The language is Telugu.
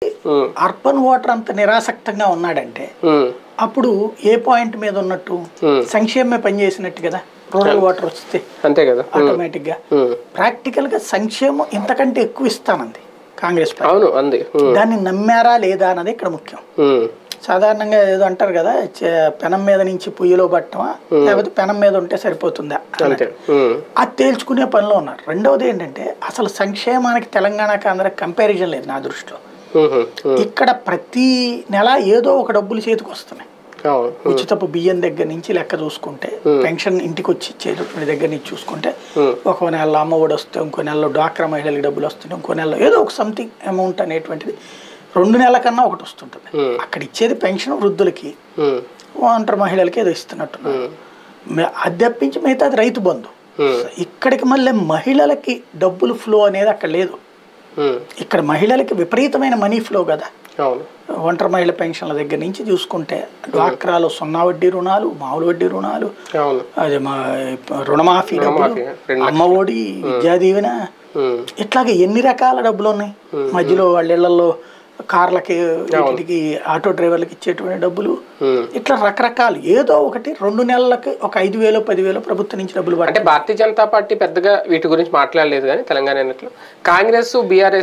ఉమ్, అర్బన్ ఓటర్ అంత నిరాసక్తంగా ఉన్నాడంటే ఉమ్, అప్పుడు ఏ పాయింట్ మీద ఉన్నట్టు Hmm. సంక్షేమమే పనిచేసినట్టు కదా రూరల్ ఓటర్ వస్తే అంతే కదా ఉమ్, ఆటోమేటిక్గా ఉమ్, ప్రాక్టికల్గా సంక్షేమం ఇంతకంటే ఎక్కువ ఇస్తానంది కాంగ్రెస్ పార్టీ అవును అంది ఉమ్, దాన్ని నమ్మారా లేదా అన్నది ఇక్కడ ముఖ్యం ఉమ్, సాధారణంగా ఏదో అంటారు కదా చే- పెనం మీద నుంచి పొయ్యిలో పట్టమా లేకపోతే పెనం మీద ఉంటే సరిపోతుందా అంతే ఉమ్, అది తేల్చుకునే పనిలో ఉన్నారు రెండవది ఏంటంటే అసలు సంక్షేమానికి తెలంగాణకి ఆంధ్రాకి కంపారిజన్ లేదు నా దృష్టిలో ఉమ్, ఉమ్, ఇక్కడ ప్రతి నెల ఏదో ఒక డబ్బులు చేతికి వస్తున్నాయి అవును ఉచితపు బియ్యం దగ్గర నుంచి లెక్క చూసుకుంటే పెన్షన్ ఇంటికి వచ్చి ఇచ్చేటటువంటి దగ్గర నుంచి చూసుకుంటే Hmm. ఒక నెలలో అమ్మఒడి వస్తే ఇంకో నెలలో డ్వాక్రా మహిళలకు డబ్బులు వస్తున్నాయి ఇంకో నెలలో ఏదో ఒక సంథింగ్ అమౌంట్ అనేటువంటిది రెండు నెలల కన్నా ఒకటి వస్తుంటుంది Hmm. అక్కడ ఇచ్చేది పెన్షన్ వృద్ధులకి ఉమ్, ఒంటరి మహిళలకి ఏదో ఇస్తున్నట్టున్నారు ఉమ్, మే- అది తప్పించి మిగతాది రైతు బంధు ఉమ్, ఇక్కడికి మళ్ళీ మహిళలకి డబ్బులు ఫ్లో అనేది అక్కడ లేదు ఉమ్, ఇక్కడ మహిళలకి విపరీతమైన మనీ ఫ్లో కదా అవును ఒంటరి మహిళ పెన్షన్ల దగ్గర నుంచి చూసుకుంటే డ్వాక్రాలో సున్నా వడ్డీ రుణాలు మామూలు వడ్డీ రుణాలు అవును అదే మా రుణమాఫీ డబ్బులు రుణమాఫీ, రెండు అమ్మ ఒడి విద్యా దీవెన ఉమ్, ఇట్లాగే ఎన్ని రకాల డబ్బులు ఉన్నాయి మధ్యలో వాళ్ళ ఇళ్లలో కార్లకి వీటికి ఆటో డ్రైవర్లకి ఇచ్చేటువంటి డబ్బులు ఉమ్. ఇట్లా రకరకాలు ఏదో ఒకటి రెండు నెలలకి ఒక ఐదు వేలు పదివేలు ప్రభుత్వం నుంచి డబ్బులు అంటే పట్టాలి భారతీయ జనతా పార్టీ పెద్దగా వీటి గురించి మాట్లాడలేదు కానీ తెలంగాణ ఎన్నికల్లో కాంగ్రెస్ బీఆర్ఎస్